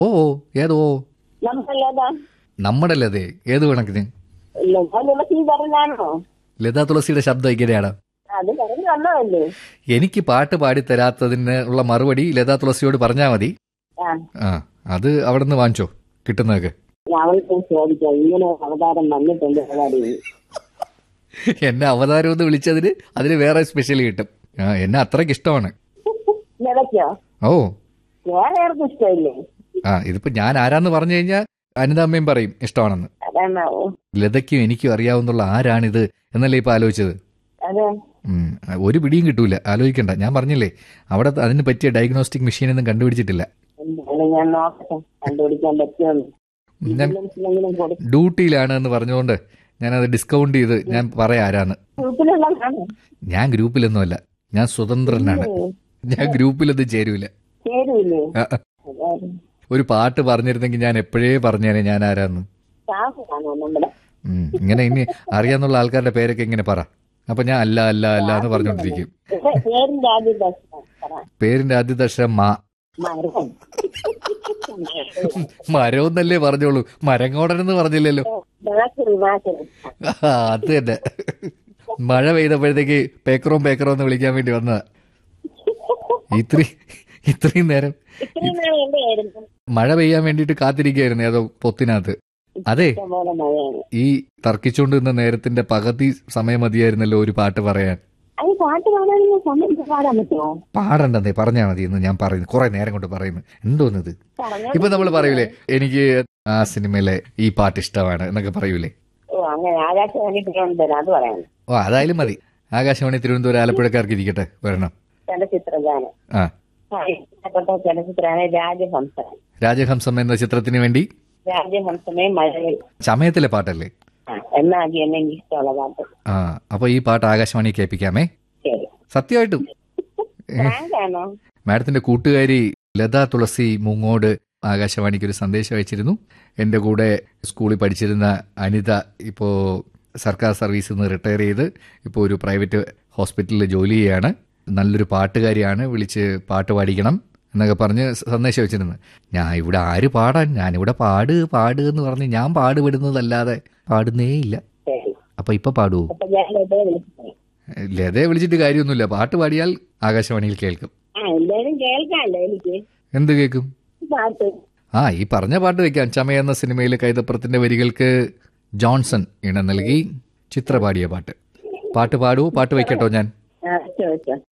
ഓ ഓ ഏതോ നമ്മളല്ലാതാ നമ്മുടെ ലതേ ഏത് കണക്കിന് ലതാനുള്ള സീ പറഞ്ഞാണോ ലതാ തുളസിയുടെ ശബ്ദം ഇങ്ങനെയാണ് അത് പറഞ്ഞു വന്നതല്ലേ എനിക്ക് പാട്ട് പാടിത്തരാത്തതിന് ഉള്ള മറുപടി ലതാ തുളസിയോട് പറഞ്ഞാൽ മതി ആ ആ അത് അവിടെ നിന്ന് വാങ്ങിച്ചോ കിട്ടുന്നതൊക്കെ അവൾക്ക് ചോദിക്കാം ഇങ്ങനെ ഒരു അവതാരം വന്നിട്ടുണ്ട് ഭഗവാടി എന്നെ അവതാരം എന്ന് വിളിച്ചതിന് അതിന് വേറെ സ്പെഷ്യൽ കിട്ടും ആ എന്നെ അത്രയ്ക്ക് ഇഷ്ടമാണ് നിലയ്ക്കോ ഓ വേറെ ആർക്കും ഇഷ്ടമില്ലേ ആ ഇതിപ്പോ ഞാൻ ആരാന്ന് പറഞ്ഞു കഴിഞ്ഞാൽ അനിതാമ്മയും പറയും ഇഷ്ടമാണെന്ന് അതാണാവോ ലതയ്ക്കും എനിക്കും അറിയാവുന്നുള്ള ആരാണിത് എന്നല്ലേ ഇപ്പൊ ആലോചിച്ചത് അതെ ഉം, ഒരു പിടിയും കിട്ടൂല ആലോചിക്കണ്ട ഞാൻ പറഞ്ഞില്ലേ അവിടെ അതിന് പറ്റിയ ഡയഗ്നോസ്റ്റിക് മെഷീൻ ഒന്നും കണ്ടുപിടിച്ചിട്ടില്ല എന്തായാലും ഞാൻ നോക്കട്ടെ കണ്ടുപിടിക്കാൻ പറ്റുമെന്ന് ഞാൻ ഇല്ലെങ്കിലും കൊടുക്കും ഡ്യൂട്ടിയിലാണ് എന്ന് പറഞ്ഞുകൊണ്ട് ഞാനത് ഡിസ്കൗണ്ട് ചെയ്ത് ഞാൻ പറയാം ആരാന്ന് ഗ്രൂപ്പിലുള്ളതാണ് ഞാൻ ഗ്രൂപ്പിലൊന്നുമല്ല ഞാൻ സ്വതന്ത്രനാണ് ഞാൻ ഗ്രൂപ്പിലൊന്നും ചേരൂല ചേരൂല്ലേ ആ, ആ. അതായത് ഒരു പാട്ട് പറഞ്ഞിരുന്നെങ്കിൽ ഞാൻ എപ്പോഴേ പറഞ്ഞേനെ ഞാൻ ആരാന്ന് സ്റ്റാഫ് കാണോ നമ്മുടെ ഉം, ഇങ്ങനെ ഇനി അറിയാന്നുള്ള ആൾക്കാരുടെ പേരൊക്കെ ഇങ്ങനെ പറ അപ്പൊ ഞാൻ അല്ല അല്ല അല്ല എന്ന് പറഞ്ഞോണ്ടിരിക്കും ഇത് പേരിന്റെ ആദ്യ ദർശനം പറ പേരിന്റെ ആദ്യത്തെ അക്ഷരം മാ മരം മരം എന്നല്ലേ പറഞ്ഞോളൂ മരങ്ങോടനെന്ന് പറഞ്ഞില്ലല്ലോ ബാക്കറി ബാക്കറി ആ, അത് തന്നെ മഴ പെയ്തപ്പോഴത്തേക്ക് പേക്കറോം പേക്കറോ എന്ന് വിളിക്കാൻ വേണ്ടി വന്നതാ ഇത്രയും ഇത്രയും നേരം ഇത്രയും നാൾ എവിടെയായിരുന്നു മഴ പെയ്യാൻ വേണ്ടിയിട്ട് കാത്തിരിക്കുകയായിരുന്നു ഏതോ പൊത്തിനകത്ത് അതെ ഇഷ്ടംപോലെ മഴയാണ് ഈ തർക്കിച്ചുകൊണ്ട് നിന്ന നേരത്തിന്റെ പകുതി സമയം മതിയായിരുന്നല്ലോ ഒരു പാട്ട് പറയാൻ അത് പാട്ട് പാടാനുള്ള സമയം പാടാൻ പറ്റുമോ പാടണ്ടെന്നേ പറഞ്ഞാൽ മതി എന്ന് ഞാൻ പറയുന്നു കുറെ നേരം കൊണ്ട് പറയുന്നു എന്തോന്നത് പറഞ്ഞാ ഇപ്പൊ നമ്മൾ പറയൂലേ എനിക്ക് ആ സിനിമയിലെ ഈ പാട്ട് ഇഷ്ടമാണ് എന്നൊക്കെ പറയൂലേ ഓ അങ്ങനെ ആകാശവാണി തിരുവനന്തപുരം അത് പറയാം ഓ അതായാലും മതി ആകാശവാണി തിരുവനന്തപുരം ആലപ്പുഴക്കാർക്ക് ഇരിക്കട്ടെ വരണം ചലച്ചിത്രഗാനം ആ ആ, ഇഷ്ടപ്പെട്ട ചലച്ചിത്രമാണ് രാജഹംസം രാജഹംസം എന്ന ചിത്രത്തിന് വേണ്ടി രാജഹംസമേ മഴയിൽ ചമയത്തിലെ പാട്ടല്ലേ ആ എന്നാകി എന്നെ ഇഷ്ടമുള്ള പാട്ട് ആ അപ്പൊ ഈ പാട്ട് ആകാശവാണി കേൾപ്പിക്കാമേ ശരി സത്യമായിട്ടും പ്രാങ്കാണോ മാഡത്തിന്റെ കൂട്ടുകാരി ലതാ തുളസി മുങ്ങോട് ആകാശവാണിക്ക് ഒരു സന്ദേശം അയച്ചിരുന്നു എന്റെ കൂടെ സ്കൂളിൽ പഠിച്ചിരുന്ന അനിത ഇപ്പോ സർക്കാർ സർവീസിൽ നിന്ന് റിട്ടയർ ചെയ്ത് ഇപ്പോൾ ഒരു പ്രൈവറ്റ് ഹോസ്പിറ്റലിൽ ജോലി ചെയ്യാണ് നല്ലൊരു പാട്ടുകാരിയാണ് വിളിച്ച് പാട്ട് പാടിക്കണം എന്നൊക്കെ പറഞ്ഞ് സന്ദേശം വെച്ചിരുന്നു ഞാൻ ഇവിടെ ആര് പാടാൻ ഞാനിവിടെ പാട് പാട് എന്ന് പറഞ്ഞ് ഞാൻ പാടുപെടുന്നതല്ലാതെ പാടുന്നേ ഇല്ല ശരി അപ്പൊ ഇപ്പൊ പാടുവോ അപ്പൊ ഞാൻ ലതയെ വിളിച്ചു ലതയെ വിളിച്ചിട്ട് കാര്യമൊന്നുമില്ല പാട്ട് പാടിയാൽ ആകാശവാണിയിൽ കേൾക്കും ആ എന്തായാലും കേൾക്കാമല്ലോ എനിക്ക് എന്ത് കേൾക്കും പാട്ട് ആ ഈ പറഞ്ഞ പാട്ട് വെക്കാം ചമയ എന്ന സിനിമയിലെ കൈതപ്പുറത്തിന്റെ വരികൾക്ക് ജോൺസൺ ഇണം നൽകി ചിത്ര പാടിയ പാട്ട് പാട്ട് പാടുവോ പാട്ട് വെക്കട്ടോ ഞാൻ ആ ചോദിച്ചോ